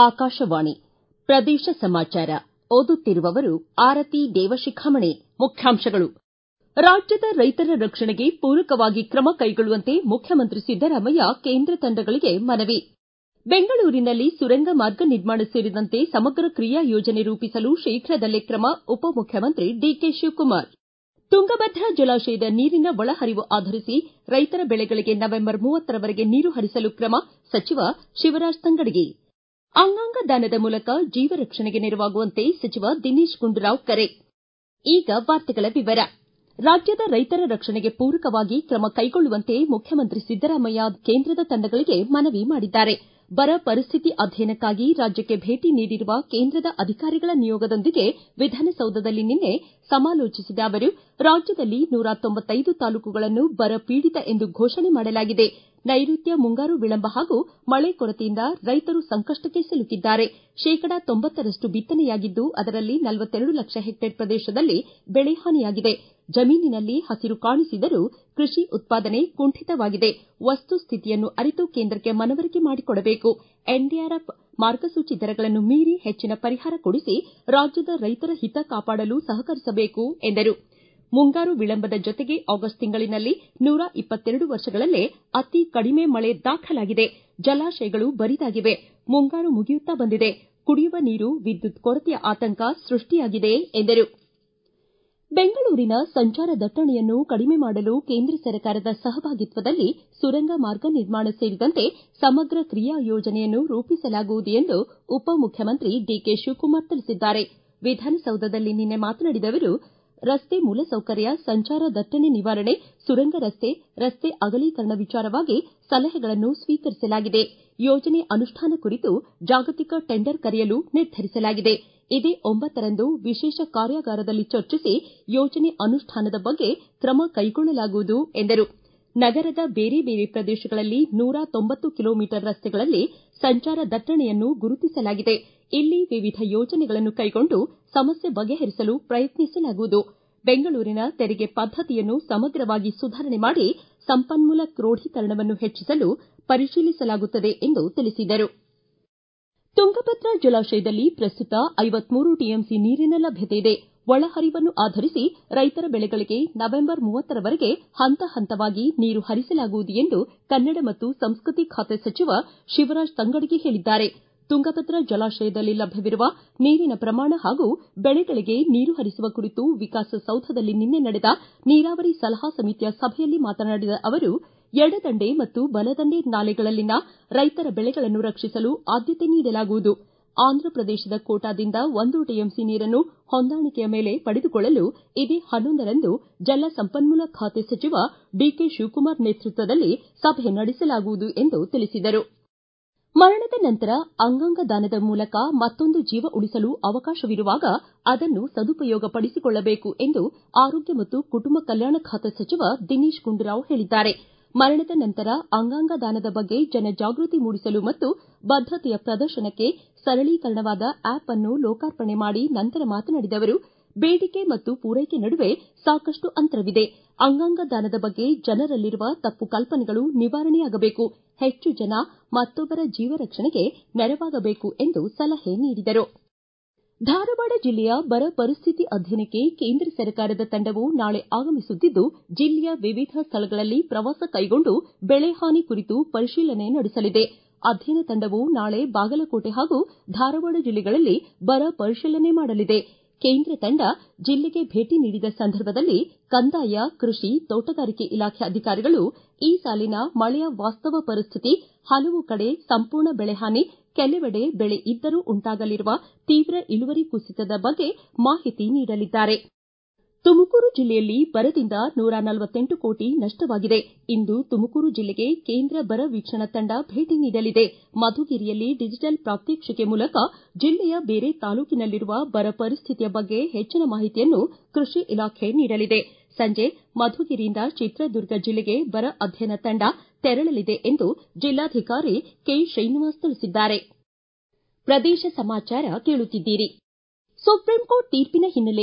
ಆಕಾಶವಾಣಿ ಪ್ರದೇಶ ಸಮಾಚಾರ ಓದುತ್ತಿರುವವರು ಆರತಿ ದೇವಶಿಖಾಮಣಿ ಮುಖ್ಯಾಂಶಗಳು ರಾಜ್ಯದ ರೈತರ ರಕ್ಷಣೆಗೆ ಪೂರಕವಾಗಿ ಕ್ರಮ ಕೈಗೊಳ್ಳುವಂತೆ ಮುಖ್ಯಮಂತ್ರಿ ಸಿದ್ದರಾಮಯ್ಯ ಕೇಂದ್ರ ತಂಡಗಳಿಗೆ ಮನವಿ ಬೆಂಗಳೂರಿನಲ್ಲಿ ಸುರಂಗ ಮಾರ್ಗ ನಿರ್ಮಾಣ ಸೇರಿದಂತೆ ಸಮಗ್ರ ಕ್ರಿಯಾ ಯೋಜನೆ ರೂಪಿಸಲು ಶೀಘ್ರದಲ್ಲೇ ಕ್ರಮ ಉಪಮುಖ್ಯಮಂತ್ರಿ ಡಿಕೆ ಶಿವಕುಮಾರ್ ತುಂಗಭದ್ರಾ ಜಲಾಶಯದ ನೀರಿನ ಒಳಹರಿವು ಆಧರಿಸಿ ರೈತರ ಬೆಳೆಗಳಿಗೆ ನವೆಂಬರ್ ಮೂವತ್ತರವರೆಗೆ ನೀರು ಹರಿಸಲು ಕ್ರಮ ಸಚಿವ ಶಿವರಾಜ ತಂಗಡಗಿ ಅಂಗಾಂಗ ದಾನದ ಮೂಲಕ ಜೀವ ರಕ್ಷಣೆಗೆ ನೆರವಾಗುವಂತೆ ಸಚಿವ ದಿನೇಶ್ ಗುಂಡೂರಾವ್ ಕರೆ ಈಗ ವಾರ್ತೆಗಳ ವಿವರ ರಾಜ್ಯದ ರೈತರ ರಕ್ಷಣೆಗೆ ಪೂರಕವಾಗಿ ಕ್ರಮ ಕೈಗೊಳ್ಳುವಂತೆ ಮುಖ್ಯಮಂತ್ರಿ ಸಿದ್ದರಾಮಯ್ಯ ಕೇಂದ್ರದ ತಂಡಗಳಿಗೆ ಮನವಿ ಮಾಡಿದ್ದಾರೆ ಬರ ಪರಿಸ್ಥಿತಿ ಅಧ್ಯಯನಕ್ಕಾಗಿ ರಾಜ್ಯಕ್ಕೆ ಭೇಟಿ ನೀಡಿರುವ ಕೇಂದ್ರದ ಅಧಿಕಾರಿಗಳ ನಿಯೋಗದೊಂದಿಗೆ ವಿಧಾನಸೌಧದಲ್ಲಿ ನಿನ್ನೆ ಸಮಾಲೋಚಿಸಿದ ಅವರು ರಾಜ್ಯದಲ್ಲಿ ನೂರ ತೊಂಬತ್ತೈದು ತಾಲೂಕುಗಳನ್ನು ಬರ ಪೀಡಿತ ಎಂದು ಘೋಷಣೆ ಮಾಡಲಾಗಿದೆ ನೈಋತ್ಯ ಮುಂಗಾರು ವಿಳಂಬ ಹಾಗೂ ಮಳೆ ಕೊರತೆಯಿಂದ ರೈತರು ಸಂಕಷ್ಟಕ್ಕೆ ಸಿಲುಕಿದ್ದಾರೆ ಶೇಕಡಾ ತೊಂಬತ್ತರಷ್ಟು ಬಿತ್ತನೆಯಾಗಿದ್ದು ಅದರಲ್ಲಿ ನಲವತ್ತೆರಡು ಲಕ್ಷ ಹೆಕ್ಟೇರ್ ಪ್ರದೇಶದಲ್ಲಿ ಬೆಳೆ ಹಾನಿಯಾಗಿದೆ ಜಮೀನಿನಲ್ಲಿ ಹಸಿರು ಕಾಣಿಸಿದರೂ ಕೃಷಿ ಉತ್ಪಾದನೆ ಕುಂಠಿತವಾಗಿದೆ ವಸ್ತುಸ್ಥಿತಿಯನ್ನು ಅರಿತು ಕೇಂದ್ರಕ್ಕೆ ಮನವರಿಕೆ ಮಾಡಿಕೊಡಬೇಕು ಎನ್ಡಿಆರ್ಎಫ್ ಮಾರ್ಗಸೂಚಿ ದರಗಳನ್ನು ಮೀರಿ ಹೆಚ್ಚಿನ ಪರಿಹಾರ ಕೊಡಿಸಿ ರಾಜ್ಯದ ರೈತರ ಹಿತ ಕಾಪಾಡಲು ಸಹಕರಿಸಬೇಕು ಎಂದರು ಮುಂಗಾರು ವಿಳಂಬದ ಜೊತೆಗೆ ಆಗಸ್ಟ್ ತಿಂಗಳಿನಲ್ಲಿ ನೂರ ಇಪ್ಪತ್ತೆರಡು ವರ್ಷಗಳಲ್ಲೇ ಅತಿ ಕಡಿಮೆ ಮಳೆ ದಾಖಲಾಗಿದೆ ಜಲಾಶಯಗಳು ಬರಿದಾಗಿವೆ ಮುಂಗಾರು ಮುಗಿಯುತ್ತಾ ಬಂದಿದೆ ಕುಡಿಯುವ ನೀರು ವಿದ್ಯುತ್ ಕೊರತೆಯ ಆತಂಕ ಸೃಷ್ಟಿಯಾಗಿದೆ ಎಂದರು ಬೆಂಗಳೂರಿನ ಸಂಚಾರ ದಟ್ಟಣೆಯನ್ನು ಕಡಿಮೆ ಮಾಡಲು ಕೇಂದ್ರ ಸರ್ಕಾರದ ಸಹಭಾಗಿತ್ವದಲ್ಲಿ ಸುರಂಗ ಮಾರ್ಗ ನಿರ್ಮಾಣ ಸೇರಿದಂತೆ ಸಮಗ್ರ ಕ್ರಿಯಾ ಯೋಜನೆಯನ್ನು ರೂಪಿಸಲಾಗುವುದು ಎಂದು ಉಪಮುಖ್ಯಮಂತ್ರಿ ಡಿಕೆ ಶಿವಕುಮಾರ್ ತಿಳಿಸಿದ್ದಾರೆ ವಿಧಾನಸೌಧದಲ್ಲಿ ನಿನ್ನೆ ಮಾತನಾಡಿದ ಅವರು ರಸ್ತೆ ಮೂಲಸೌಕರ್ಯ ಸಂಚಾರ ದಟ್ಟಣೆ ನಿವಾರಣೆ ಸುರಂಗ ರಸ್ತೆ ರಸ್ತೆ ಅಗಲೀಕರಣ ವಿಚಾರವಾಗಿ ಸಲಹೆಗಳನ್ನು ಸ್ವೀಕರಿಸಲಾಗಿದೆ ಯೋಜನೆ ಅನುಷ್ಠಾನ ಕುರಿತು ಜಾಗತಿಕ ಟೆಂಡರ್ ಕರೆಯಲು ನಿರ್ಧರಿಸಲಾಗಿದೆ ಇದೇ ಒಂಬತ್ತರಂದು ವಿಶೇಷ ಕಾರ್ಯಾಗಾರದಲ್ಲಿ ಚರ್ಚಿಸಿ ಯೋಜನೆ ಅನುಷ್ಠಾನದ ಬಗ್ಗೆ ಕ್ರಮ ಕೈಗೊಳ್ಳಲಾಗುವುದು ಎಂದರು ನಗರದ ಬೇರೆ ಬೇರೆ ಪ್ರದೇಶಗಳಲ್ಲಿ ನೂರ ತೊಂಬತ್ತು ಕಿಲೋಮೀಟರ್ ರಸ್ತೆಗಳಲ್ಲಿ ಸಂಚಾರ ದಟ್ಟಣೆಯನ್ನು ಗುರುತಿಸಲಾಗಿದೆ ಇಲ್ಲಿ ವಿವಿಧ ಯೋಜನೆಗಳನ್ನು ಕೈಗೊಂಡು ಸಮಸ್ಯೆ ಬಗೆಹರಿಸಲು ಪ್ರಯತ್ನಿಸಲಾಗುವುದು ಬೆಂಗಳೂರಿನ ತೆರಿಗೆ ಪದ್ದತಿಯನ್ನು ಸಮಗ್ರವಾಗಿ ಸುಧಾರಣೆ ಮಾಡಿ ಸಂಪನ್ಮೂಲ ಕ್ರೋಢೀಕರಣವನ್ನು ಹೆಚ್ಚಿಸಲು ಪರಿಶೀಲಿಸಲಾಗುತ್ತದೆ ಎಂದು ತಿಳಿಸಿದರು ತುಂಗಭದ್ರಾ ಜಲಾಶಯದಲ್ಲಿ ಪ್ರಸ್ತುತ ಐವತ್ಮೂರು ಟಿಎಂಸಿ ನೀರಿನ ಲಭ್ಯತೆ ಇದೆ ಒಳಹರಿವನ್ನು ಆಧರಿಸಿ ರೈತರ ಬೆಳೆಗಳಿಗೆ ನವೆಂಬರ್ ಮೂವತ್ತರವರೆಗೆ ಹಂತ ಹಂತವಾಗಿ ನೀರು ಹರಿಸಲಾಗುವುದು ಎಂದು ಕನ್ನಡ ಮತ್ತು ಸಂಸ್ಕೃತಿ ಖಾತೆ ಸಚಿವ ಶಿವರಾಜ ತಂಗಡಗಿ ಹೇಳಿದ್ದಾರೆ ತುಂಗಭದ್ರಾ ಜಲಾಶಯದಲ್ಲಿ ಲಭ್ಯವಿರುವ ನೀರಿನ ಪ್ರಮಾಣ ಹಾಗೂ ಬೆಳೆಗಳಿಗೆ ನೀರು ಹರಿಸುವ ಕುರಿತು ವಿಕಾಸಸೌಧದಲ್ಲಿ ನಿನ್ನೆ ನಡೆದ ನೀರಾವರಿ ಸಲಹಾ ಸಮಿತಿಯ ಸಭೆಯಲ್ಲಿ ಮಾತನಾಡಿದ ಅವರು ಎಡದಂಡೆ ಮತ್ತು ಬಲದಂಡೆ ನಾಲೆಗಳಲ್ಲಿನ ರೈತರ ಬೆಳೆಗಳನ್ನು ರಕ್ಷಿಸಲು ಆದ್ಯತೆ ನೀಡಲಾಗುವುದು ಆಂಧ್ರಪ್ರದೇಶದ ಕೋಟಾದಿಂದ ಒಂದು ಟಿಎಂಸಿ ನೀರನ್ನು ಹೊಂದಾಣಿಕೆಯ ಮೇಲೆ ಪಡೆದುಕೊಳ್ಳಲು ಇದೇ ಹನ್ನೊಂದರಂದು ಜಲಸಂಪನ್ಮೂಲ ಖಾತೆ ಸಚಿವ ಡಿಕೆ ಶಿವಕುಮಾರ್ ನೇತೃತ್ವದಲ್ಲಿ ಸಭೆ ನಡೆಸಲಾಗುವುದು ಎಂದು ತಿಳಿಸಿದರು ಮರಣದ ನಂತರ ಅಂಗಾಂಗ ದಾನದ ಮೂಲಕ ಮತ್ತೊಂದು ಜೀವ ಉಳಿಸಲು ಅವಕಾಶವಿರುವಾಗ ಅದನ್ನು ಸದುಪಯೋಗಪಡಿಸಿಕೊಳ್ಳಬೇಕು ಎಂದು ಆರೋಗ್ಯ ಮತ್ತು ಕುಟುಂಬ ಕಲ್ಯಾಣ ಖಾತೆ ಸಚಿವ ದಿನೇಶ್ ಗುಂಡೂರಾವ್ ಹೇಳಿದ್ದಾರೆ ಮರಣದ ನಂತರ ಅಂಗಾಂಗ ದಾನದ ಬಗ್ಗೆ ಜನಜಾಗೃತಿ ಮೂಡಿಸಲು ಮತ್ತು ಬದ್ದತೆಯ ಪ್ರದರ್ಶನಕ್ಕೆ ಸರಳೀಕರಣವಾದ ಆ್ಯಪ್ ಅನ್ನು ಲೋಕಾರ್ಪಣೆ ಮಾಡಿ ನಂತರ ಮಾತನಾಡಿದ ಅವರು ಬೇಡಿಕೆ ಮತ್ತು ಪೂರೈಕೆ ನಡುವೆ ಸಾಕಷ್ಟು ಅಂತರವಿದೆ ಅಂಗಾಂಗ ದಾನದ ಬಗ್ಗೆ ಜನರಲ್ಲಿರುವ ತಪ್ಪು ಕಲ್ಪನೆಗಳು ನಿವಾರಣೆಯಾಗಬೇಕು ಹೆಚ್ಚು ಜನ ಮತ್ತೊಬ್ಬರ ಜೀವ ರಕ್ಷಣೆಗೆ ನೆರವಾಗಬೇಕು ಎಂದು ಸಲಹೆ ನೀಡಿದರು ಧಾರವಾಡ ಜಿಲ್ಲೆಯ ಬರ ಪರಿಸ್ಥಿತಿ ಅಧ್ಯಯನಕ್ಕೆ ಕೇಂದ್ರ ಸರ್ಕಾರದ ತಂಡವು ನಾಳೆ ಆಗಮಿಸುತ್ತಿದ್ದು ಜಿಲ್ಲೆಯ ವಿವಿಧ ಸ್ಥಳಗಳಲ್ಲಿ ಪ್ರವಾಸ ಕೈಗೊಂಡು ಬೆಳೆ ಹಾನಿ ಕುರಿತು ಪರಿಶೀಲನೆ ನಡೆಸಲಿದೆ ಅಧ್ಯಯನ ತಂಡವು ನಾಳೆ ಬಾಗಲಕೋಟೆ ಹಾಗೂ ಧಾರವಾಡ ಜಿಲ್ಲೆಗಳಲ್ಲಿ ಬರ ಪರಿಶೀಲನೆ ಮಾಡಲಿದೆ ಕೇಂದ್ರ ತಂಡ ಜಿಲ್ಲೆಗೆ ಭೇಟಿ ನೀಡಿದ ಸಂದರ್ಭದಲ್ಲಿ ಕಂದಾಯ ಕೃಷಿ ತೋಟಗಾರಿಕೆ ಇಲಾಖೆ ಅಧಿಕಾರಿಗಳು ಈ ಸಾಲಿನ ಮಳೆಯ ವಾಸ್ತವ ಪರಿಸ್ಥಿತಿ ಹಲವು ಕಡೆ ಸಂಪೂರ್ಣ ಬೆಳೆ ಹಾನಿ ಕೆಲವೆಡೆ ಬೆಳೆ ಇದ್ದರೂ ಉಂಟಾಗಲಿರುವ ತೀವ್ರ ಇಳುವರಿ ಕುಸಿತದ ಬಗ್ಗೆ ಮಾಹಿತಿ ನೀಡಲಿದ್ದಾರೆ ತುಮಕೂರು ಜಿಲ್ಲೆಯಲ್ಲಿ ಬರದಿಂದ ನೂರ ನಲವತ್ತೆಂಟು ಕೋಟಿ ನಷ್ಟವಾಗಿದೆ ಇಂದು ತುಮಕೂರು ಜಿಲ್ಲೆಗೆ ಕೇಂದ್ರ ಬರ ವೀಕ್ಷಣಾ ತಂಡ ಭೇಟಿ ನೀಡಲಿದೆ ಮಧುಗಿರಿಯಲ್ಲಿ ಡಿಜಿಟಲ್ ಪ್ರಾತ್ಯಕ್ಷಿಕೆ ಮೂಲಕ ಜಿಲ್ಲೆಯ ಬೇರೆ ತಾಲೂಕಿನಲ್ಲಿರುವ ಬರ ಪರಿಸ್ಥಿತಿಯ ಬಗ್ಗೆ ಹೆಚ್ಚಿನ ಮಾಹಿತಿಯನ್ನು ಕೃಷಿ ಇಲಾಖೆ ನೀಡಲಿದೆ ಸಂಜೆ ಮಧುಗಿರಿಯಿಂದ ಚಿತ್ರದುರ್ಗ ಜಿಲ್ಲೆಗೆ ಬರ ಅಧ್ಯಯನ ತಂಡ ತೆರಳಲಿದೆ ಎಂದು ಜಿಲ್ಲಾಧಿಕಾರಿ ಕೆ ಶ್ರೀನಿವಾಸ್ ತಿಳಿಸಿದ್ದಾರೆ ಪ್ರದೇಶ ಸಮಾಚಾರ ಕೇಳುತ್ತಿದ್ದೀರಿ ಸುಪ್ರೀಂ ಕೋರ್ಟ್ ತೀರ್ಪಿನ ಹಿನ್ನೆಲೆ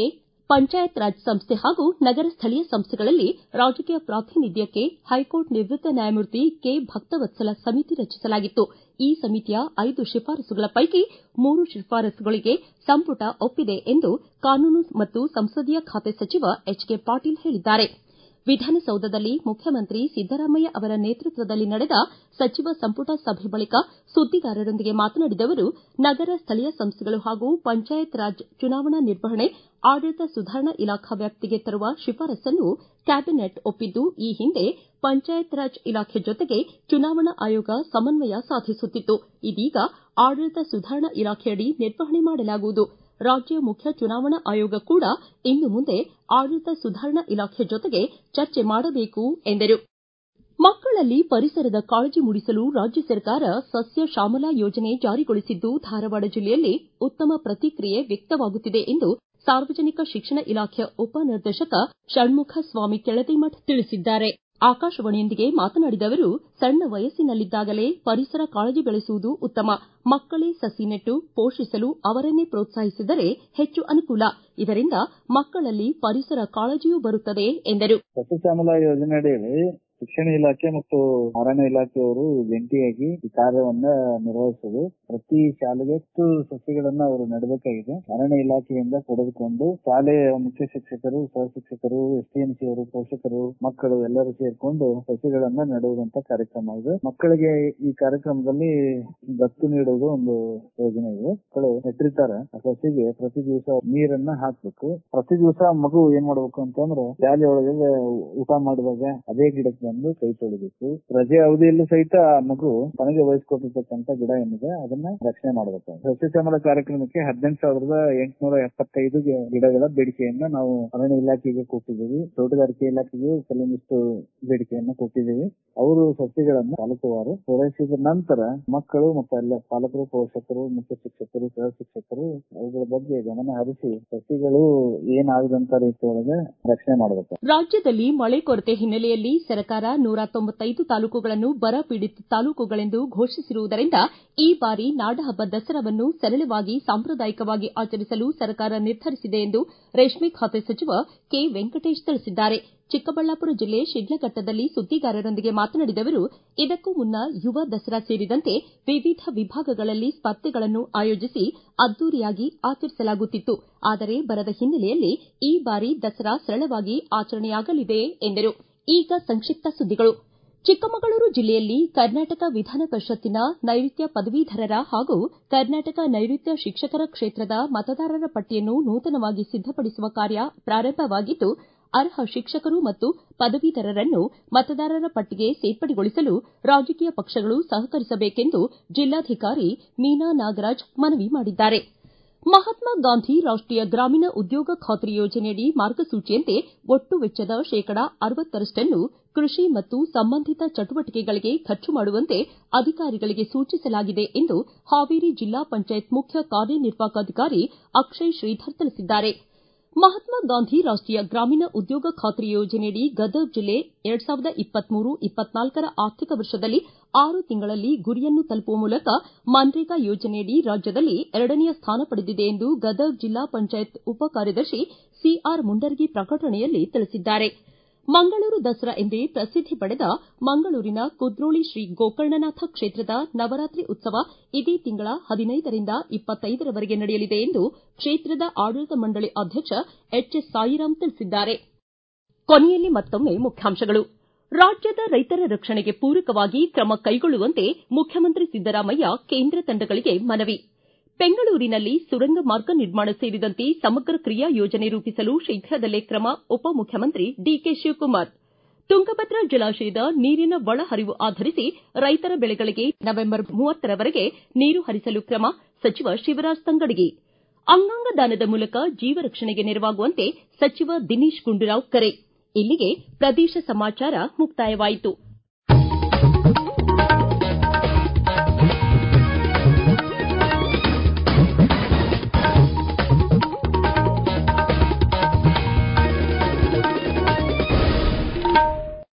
ಪಂಚಾಯತ್ ರಾಜ್ ಸಂಸ್ಥೆ ಹಾಗೂ ನಗರ ಸ್ಥಳೀಯ ಸಂಸ್ಥೆಗಳಲ್ಲಿ ರಾಜಕೀಯ ಪ್ರಾತಿನಿಧ್ಯಕ್ಕೆ ಹೈಕೋರ್ಟ್ ನಿವೃತ್ತ ನ್ಯಾಯಮೂರ್ತಿ ಕೆ ಭಕ್ತವತ್ಸಲ ಸಮಿತಿ ರಚಿಸಲಾಗಿತ್ತು ಈ ಸಮಿತಿಯ ಐದು ಶಿಫಾರಸುಗಳ ಪೈಕಿ ಮೂರು ಶಿಫಾರಸುಗಳಿಗೆ ಸಂಪುಟ ಒಪ್ಪಿದೆ ಎಂದು ಕಾನೂನು ಮತ್ತು ಸಂಸದೀಯ ಖಾತೆ ಸಚಿವ ಎಚ್ ಕೆ ಪಾಟೀಲ್ ಹೇಳಿದ್ದಾರೆ ವಿಧಾನಸೌಧದಲ್ಲಿ ಮುಖ್ಯಮಂತ್ರಿ ಸಿದ್ದರಾಮಯ್ಯ ಅವರ ನೇತೃತ್ವದಲ್ಲಿ ನಡೆದ ಸಚಿವ ಸಂಪುಟ ಸಭೆ ಬಳಿಕ ಸುದ್ದಿಗಾರರೊಂದಿಗೆ ಮಾತನಾಡಿದ ಅವರು ನಗರ ಸ್ಥಳೀಯ ಸಂಸ್ಥೆಗಳು ಹಾಗೂ ಪಂಚಾಯತ್ ರಾಜ್ ಚುನಾವಣಾ ನಿರ್ವಹಣೆ ಆಡಳಿತ ಸುಧಾರಣಾ ಇಲಾಖಾ ವ್ಯಾಪ್ತಿಗೆ ತರುವ ಶಿಫಾರಸನ್ನು ಕ್ಯಾಬಿನೆಟ್ ಒಪ್ಪಿದ್ದು ಈ ಹಿಂದೆ ಪಂಚಾಯತ್ ರಾಜ್ ಇಲಾಖೆ ಜೊತೆಗೆ ಚುನಾವಣಾ ಆಯೋಗ ಸಮನ್ವಯ ಸಾಧಿಸುತ್ತಿತ್ತು ಇದೀಗ ಆಡಳಿತ ಸುಧಾರಣಾ ಇಲಾಖೆಯಡಿ ನಿರ್ವಹಣೆ ಮಾಡಲಾಗುವುದು ರಾಜ್ಯ ಮುಖ್ಯ ಚುನಾವಣಾ ಆಯೋಗ ಕೂಡ ಇನ್ನು ಮುಂದೆ ಆಡಳಿತ ಸುಧಾರಣಾ ಇಲಾಖೆ ಜೊತೆಗೆ ಚರ್ಚೆ ಮಾಡಬೇಕು ಎಂದರು ಮಕ್ಕಳಲ್ಲಿ ಪರಿಸರದ ಕಾಳಜಿ ಮೂಡಿಸಲು ರಾಜ್ಯ ಸರ್ಕಾರ ಸಸ್ಯ ಶ್ಯಾಮಲಾ ಯೋಜನೆ ಜಾರಿಗೊಳಿಸಿದ್ದು ಧಾರವಾಡ ಜಿಲ್ಲೆಯಲ್ಲಿ ಉತ್ತಮ ಪ್ರತಿಕ್ರಿಯೆ ವ್ಯಕ್ತವಾಗುತ್ತಿದೆ ಎಂದು ಸಾರ್ವಜನಿಕ ಶಿಕ್ಷಣ ಇಲಾಖೆಯ ಉಪನಿರ್ದೇಶಕ ಷಣ್ಮುಖ ಸ್ವಾಮಿ ಕೆಳದಿಮಠ ತಿಳಿಸಿದ್ದಾರೆ ಆಕಾಶವಾಣಿಯೊಂದಿಗೆ ಮಾತನಾಡಿದ ಅವರು ಸಣ್ಣ ವಯಸ್ಸಿನಲ್ಲಿದ್ದಾಗಲೇ ಪರಿಸರ ಕಾಳಜಿ ಬೆಳೆಸುವುದು ಉತ್ತಮ ಮಕ್ಕಳೇ ಸಸಿ ನೆಟ್ಟು ಪೋಷಿಸಲು ಅವರನ್ನೇ ಪ್ರೋತ್ಸಾಹಿಸಿದರೆ ಹೆಚ್ಚು ಅನುಕೂಲ ಇದರಿಂದ ಮಕ್ಕಳಲ್ಲಿ ಪರಿಸರ ಕಾಳಜಿಯೂ ಬರುತ್ತದೆ ಎಂದರು ಸಸ್ಯ ಶ್ಯಾಮಲಾ ಯೋಜನೆ ಅಡಿಯಲ್ಲಿ ಶಿಕ್ಷಣ ಇಲಾಖೆ ಮತ್ತು ಅರಣ್ಯ ಇಲಾಖೆಯವರು ಜಂಟಿಯಾಗಿ ಈ ಕಾರ್ಯವನ್ನ ನಿರ್ವಹಿಸುವುದು ಪ್ರತಿ ಶಾಲೆಗೆ ಎಷ್ಟು ಸಸಿಗಳನ್ನ ಅವರು ನೆಡಬೇಕಾಗಿದೆ ಅರಣ್ಯ ಇಲಾಖೆಯಿಂದ ಪಡೆದುಕೊಂಡು ಶಾಲೆಯ ಮುಖ್ಯ ಶಿಕ್ಷಕರು ಸಹ ಶಿಕ್ಷಕರು ಎಸ್ಟಿಎಂಸಿ ಅವರು ಪೋಷಕರು ಮಕ್ಕಳು ಎಲ್ಲರೂ ಸೇರ್ಕೊಂಡು ಸಸಿಗಳನ್ನ ನೆಡುವುದಂತ ಕಾರ್ಯಕ್ರಮ ಇದೆ ಮಕ್ಕಳಿಗೆ ಈ ಕಾರ್ಯಕ್ರಮದಲ್ಲಿ ದತ್ತು ನೀಡುವುದು ಒಂದು ಯೋಜನೆ ಇದೆ ಮಕ್ಕಳು ನೆಟ್ಟಿರ್ತಾರೆ ಆ ಸಸಿಗೆ ಪ್ರತಿ ದಿವಸ ನೀರನ್ನ ಹಾಕ್ಬೇಕು ಪ್ರತಿ ದಿವಸ ಮಗು ಏನ್ ಮಾಡ್ಬೇಕು ಅಂತಂದ್ರೆ ಶಾಲೆ ಒಳಗೆ ಊಟ ಮಾಡಿದಾಗ ಅದೇ ಗಿಡಕ್ಕೆ ಬಂದು ಕೈ ತೊಳಿಬೇಕು ರಜೆ ಅವಧಿಯಲ್ಲೂ ಸಹಿತ ಆ ಮಗು ತನಗೆ ವಹಿಸ್ಕೊಟ್ಟಿರ್ತಕ್ಕಂಥ ಗಿಡ ಏನಿದೆ ಅದನ್ನ ರಕ್ಷಣೆ ಮಾಡಬೇಕು ಸಸ್ಯ ಶ್ಯಾಮಲ ಕಾರ್ಯಕ್ರಮಕ್ಕೆ ಹದಿನೆಂಟು ಸಾವಿರದ ಎಂಟುನೂರ ಎಪ್ಪತ್ತೈದು ಗಿಡಗಳ ಬೇಡಿಕೆಯನ್ನ ನಾವು ಅರಣ್ಯ ಇಲಾಖೆಗೆ ಕೊಟ್ಟಿದ್ದೀವಿ ತೋಟಗಾರಿಕೆ ಇಲಾಖೆಗೆ ಕೆಲವೊಂದಿಷ್ಟು ಬೇಡಿಕೆಯನ್ನ ಕೊಟ್ಟಿದ್ದೀವಿ ಅವರು ಸಸ್ಯಗಳನ್ನು ತಾಲೂಕುವಾರು ಪೂರೈಸಿದ ನಂತರ ಮಕ್ಕಳು ಮತ್ತು ಎಲ್ಲ ಪಾಲಕರು ಪೋಷಕರು ಮುಖ್ಯ ಶಿಕ್ಷಕರು ಸಹ ಶಿಕ್ಷಕರು ಅವುಗಳ ಬಗ್ಗೆ ಗಮನ ಹರಿಸಿ ಸಸಿಗಳು ಏನಾಗದಂತ ರೀತಿಯೊಳಗೆ ರಕ್ಷಣೆ ಮಾಡಬೇಕು ರಾಜ್ಯದಲ್ಲಿ ಮಳೆ ಕೊರತೆ ಹಿನ್ನೆಲೆಯಲ್ಲಿ ಸರ್ಕಾರ ನೂರ ತೊಂಬತ್ತೈದು ತಾಲೂಕುಗಳನ್ನು ಬರ ಪೀಡಿತ ತಾಲೂಕುಗಳೆಂದು ಘೋಷಿಸಿರುವುದರಿಂದ ಈ ಬಾರಿ ನಾಡಹಬ್ಬ ದಸರಾವನ್ನು ಸರಳವಾಗಿ ಸಾಂಪ್ರದಾಯಿಕವಾಗಿ ಆಚರಿಸಲು ಸರ್ಕಾರ ನಿರ್ಧರಿಸಿದೆ ಎಂದು ರೇಷ್ಮೆ ಖಾತೆ ಸಚಿವ ಕೆ ವೆಂಕಟೇಶ್ ತಿಳಿಸಿದ್ದಾರೆ ಚಿಕ್ಕಬಳ್ಳಾಪುರ ಜಿಲ್ಲೆ ಶಿಡ್ಲಘಟ್ಟದಲ್ಲಿ ಸುದ್ದಿಗಾರರೊಂದಿಗೆ ಮಾತನಾಡಿದ ಅವರು ಇದಕ್ಕೂ ಮುನ್ನ ಯುವ ದಸರಾ ಸೇರಿದಂತೆ ವಿವಿಧ ವಿಭಾಗಗಳಲ್ಲಿ ಸ್ಪರ್ಧೆಗಳನ್ನು ಆಯೋಜಿಸಿ ಅದ್ದೂರಿಯಾಗಿ ಆಚರಿಸಲಾಗುತ್ತಿತ್ತು ಆದರೆ ಬರದ ಹಿನ್ನೆಲೆಯಲ್ಲಿ ಈ ಬಾರಿ ದಸರಾ ಸರಳವಾಗಿ ಆಚರಣೆಯಾಗಲಿದೆ ಎಂದರು ಈಗ ಸಂಕ್ಷಿಪ್ತ ಸುದ್ದಿಗಳು ಚಿಕ್ಕಮಗಳೂರು ಜಿಲ್ಲೆಯಲ್ಲಿ ಕರ್ನಾಟಕ ವಿಧಾನ ಪರಿಷತ್ತಿನ ನೈಋತ್ಯ ಪದವೀಧರರ ಹಾಗೂ ಕರ್ನಾಟಕ ನೈಋತ್ಯ ಶಿಕ್ಷಕರ ಕ್ಷೇತ್ರದ ಮತದಾರರ ಪಟ್ಟಿಯನ್ನು ನೂತನವಾಗಿ ಸಿದ್ದಪಡಿಸುವ ಕಾರ್ಯ ಪ್ರಾರಂಭವಾಗಿದ್ದು ಅರ್ಹ ಶಿಕ್ಷಕರು ಮತ್ತು ಪದವೀಧರರನ್ನು ಮತದಾರರ ಪಟ್ಟಿಗೆ ಸೇರ್ಪಡೆಗೊಳಿಸಲು ರಾಜಕೀಯ ಪಕ್ಷಗಳು ಸಹಕರಿಸಬೇಕೆಂದು ಜಿಲ್ಲಾಧಿಕಾರಿ ಮೀನಾ ನಾಗರಾಜ್ ಮನವಿ ಮಾಡಿದ್ದಾರೆ ಮಹಾತ್ಮ ಗಾಂಧಿ ರಾಷ್ಟೀಯ ಗ್ರಾಮೀಣ ಉದ್ಯೋಗ ಖಾತ್ರಿ ಯೋಜನೆಯಡಿ ಮಾರ್ಗಸೂಚಿಯಂತೆ ಒಟ್ಟು ವೆಚ್ಚದ ಶೇಕಡಾ ಅರವತ್ತರಷ್ಟನ್ನು ಕೃಷಿ ಮತ್ತು ಸಂಬಂಧಿತ ಚಟುವಟಿಕೆಗಳಿಗೆ ಖರ್ಚು ಮಾಡುವಂತೆ ಅಧಿಕಾರಿಗಳಿಗೆ ಸೂಚಿಸಲಾಗಿದೆ ಎಂದು ಹಾವೇರಿ ಜಿಲ್ಲಾ ಪಂಚಾಯತ್ ಮುಖ್ಯ ಕಾರ್ಯನಿರ್ವಾಹಕ ಅಧಿಕಾರಿ ಅಕ್ಷಯ್ ಶ್ರೀಧರ್ ತಿಳಿಸಿದ್ದಾರೆ ಮಹಾತ್ಮ ಗಾಂಧಿ ರಾಷ್ಟೀಯ ಗ್ರಾಮೀಣ ಉದ್ಯೋಗ ಖಾತ್ರಿ ಯೋಜನೆಯಡಿ ಗದಗ ಜಿಲ್ಲೆ ಎರಡ್ ಸಾವಿರದ ಇಪ್ಪತ್ಮೂರು ಇಪ್ಪತ್ನಾಲ್ಕರ ಆರ್ಥಿಕ ವರ್ಷದಲ್ಲಿ ಆರು ತಿಂಗಳಲ್ಲಿ ಗುರಿಯನ್ನು ತಲುಪುವ ಮೂಲಕ ಮನ್ರೇಗಾ ಯೋಜನೆಯಡಿ ರಾಜ್ಯದಲ್ಲಿ ಎರಡನೆಯ ಸ್ಥಾನ ಪಡೆದಿದೆ ಎಂದು ಗದಗ ಜಿಲ್ಲಾ ಪಂಚಾಯತ್ ಉಪ ಕಾರ್ಯದರ್ಶಿ ಸಿಆರ್ ಮುಂಡರಗಿ ಪ್ರಕಟಣೆಯಲ್ಲಿ ತಿಳಿಸಿದ್ದಾರೆ ಮಂಗಳೂರು ದಸರಾ ಎಂದೇ ಪ್ರಸಿದ್ದಿ ಪಡೆದ ಮಂಗಳೂರಿನ ಕುದ್ರೋಳಿ ಶ್ರೀ ಗೋಕರ್ಣನಾಥ ಕ್ಷೇತ್ರದ ನವರಾತ್ರಿ ಉತ್ಸವ ಇದೇ ತಿಂಗಳ ಹದಿನೈದರಿಂದ ಇಪ್ಪತ್ತೈದರವರೆಗೆ ನಡೆಯಲಿದೆ ಎಂದು ಕ್ಷೇತ್ರದ ಆಡಳಿತ ಮಂಡಳಿ ಅಧ್ಯಕ್ಷ ಎಚ್ ಎಸ್ ಸಾಯಿರಾಮ್ ತಿಳಿಸಿದ್ದಾರೆ ಕೊನೆಯಲ್ಲಿ ಮತ್ತೊಮ್ಮೆ ಮುಖ್ಯಾಂಶಗಳು ರಾಜ್ಯದ ರೈತರ ರಕ್ಷಣೆಗೆ ಪೂರಕವಾಗಿ ಕ್ರಮ ಕೈಗೊಳ್ಳುವಂತೆ ಮುಖ್ಯಮಂತ್ರಿ ಸಿದ್ದರಾಮಯ್ಯ ಕೇಂದ್ರ ತಂಡಗಳಿಗೆ ಮನವಿ ಬೆಂಗಳೂರಿನಲ್ಲಿ ಸುರಂಗ ಮಾರ್ಗ ನಿರ್ಮಾಣ ಸೇರಿದಂತೆ ಸಮಗ್ರ ಕ್ರಿಯಾ ಯೋಜನೆ ರೂಪಿಸಲು ಶೀಘ್ರದಲ್ಲೇ ಕ್ರಮ ಉಪಮುಖ್ಯಮಂತ್ರಿ ಡಿಕೆ ಶಿವಕುಮಾರ್ ತುಂಗಭದ್ರಾ ಜಲಾಶಯದ ನೀರಿನ ಒಳಹರಿವು ಆಧರಿಸಿ ರೈತರ ಬೆಳೆಗಳಿಗೆ ನವೆಂಬರ್ ಮೂವತ್ತರವರೆಗೆ ನೀರು ಹರಿಸಲು ಕ್ರಮ ಸಚಿವ ಶಿವರಾಜ್ ತಂಗಡಗಿ ಅಂಗಾಂಗ ದಾನದ ಮೂಲಕ ಜೀವ ರಕ್ಷಣೆಗೆ ನೆರವಾಗುವಂತೆ ಸಚಿವ ದಿನೇಶ್ ಗುಂಡೂರಾವ್ ಕರೆ ಇಲ್ಲಿಗೆ ಪ್ರದೇಶ ಸಮಾಚಾರ ಮುಕ್ತಾಯವಾಯಿತು